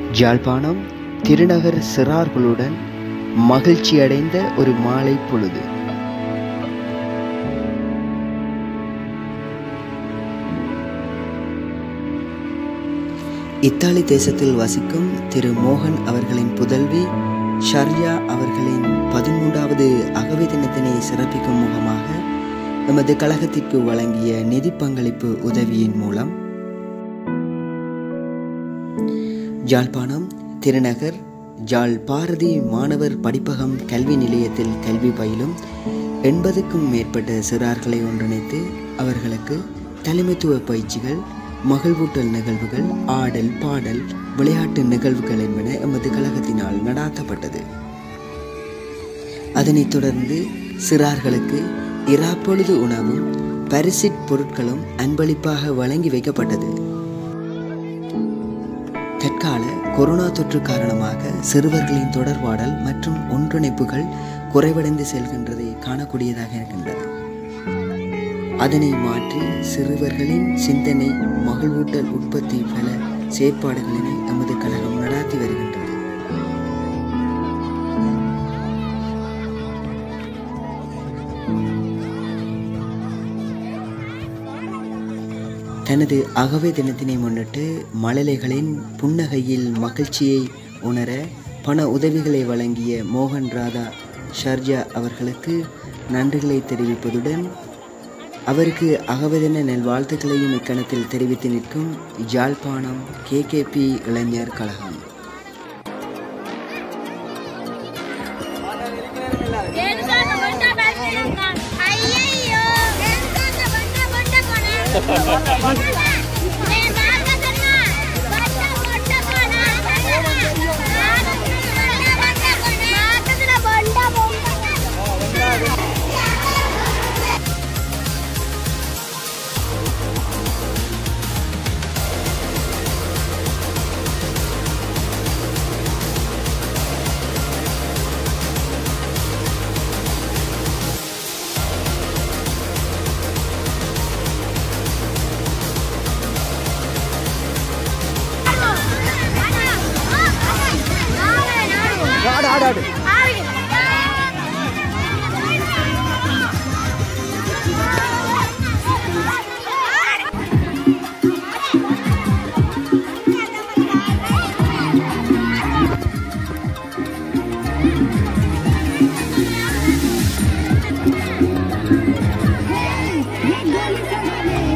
ஜாழ்ப்பாணம் திருநகர் சிறார்களுடன் மகிழ்ச்சியடைந்த ஒரு மாலை பொழுது இத்தாலி தேசத்தில் வசிக்கும் திரு மோகன் அவர்களின் புதல்வி ஷர்யா அவர்களின் பதிமூன்றாவது அகவை தினத்தினை சிறப்பிக்கும் முகமாக எமது கழகத்திற்கு வழங்கிய நிதி பங்களிப்பு உதவியின் மூலம் ஜாழ்ப்பாணம் திருநகர் ஜாழ் பாரதி மாணவர் படிப்பகம் கல்வி நிலையத்தில் கல்வி பயிலும் எண்பதுக்கும் மேற்பட்ட சிறார்களை ஒன்றிணைத்து அவர்களுக்கு தலைமைத்துவ பயிற்சிகள் மகிழ்வூட்டல் நிகழ்வுகள் ஆடல் பாடல் விளையாட்டு நிகழ்வுகள் என்பன எமது கழகத்தினால் நடாத்தப்பட்டது அதனைத் தொடர்ந்து சிறார்களுக்கு இராப்பொழுது உணவும் பரிசிட் பொருட்களும் அன்பளிப்பாக வழங்கி வைக்கப்பட்டது தற்கால கொரோனா தொற்று காரணமாக சிறுவர்களின் தொடர்பாடல் மற்றும் ஒன்றிணைப்புகள் குறைவடைந்து செல்கின்றதை காணக்கூடியதாக இருக்கின்றது அதனை மாற்றி சிறுவர்களின் சிந்தனை மகிழ்வூட்டல் உற்பத்தி பல செயற்பாடுகளினை எமது கழகம் நடாத்தி வருகின்றது தனது அகவை தினத்தினை முன்னிட்டு மழலைகளின் புன்னகையில் மகிழ்ச்சியை உணர பண உதவிகளை வழங்கிய மோகன் ராதா ஷர்ஜா அவர்களுக்கு நன்றிகளை தெரிவிப்பதுடன் அவருக்கு அகவதின நல்வாழ்த்துக்களையும் இக்கணத்தில் தெரிவித்து நிற்கும் ஜாழ்ப்பாணம் கேகேபி இளைஞர் கழகம் ஐயையோ எந்த வண்ட வண்ட போன ஆடு ஆடு ஆடு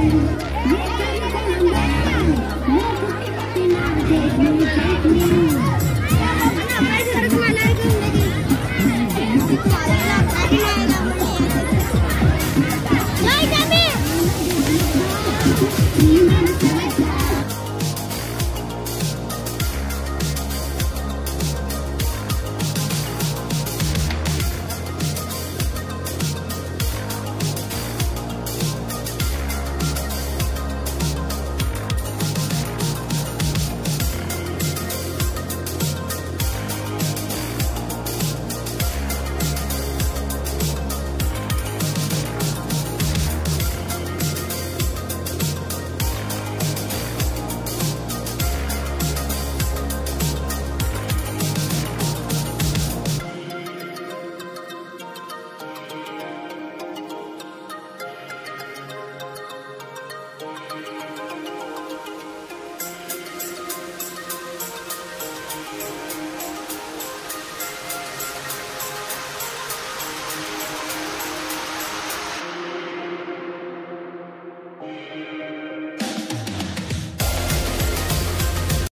Thank you.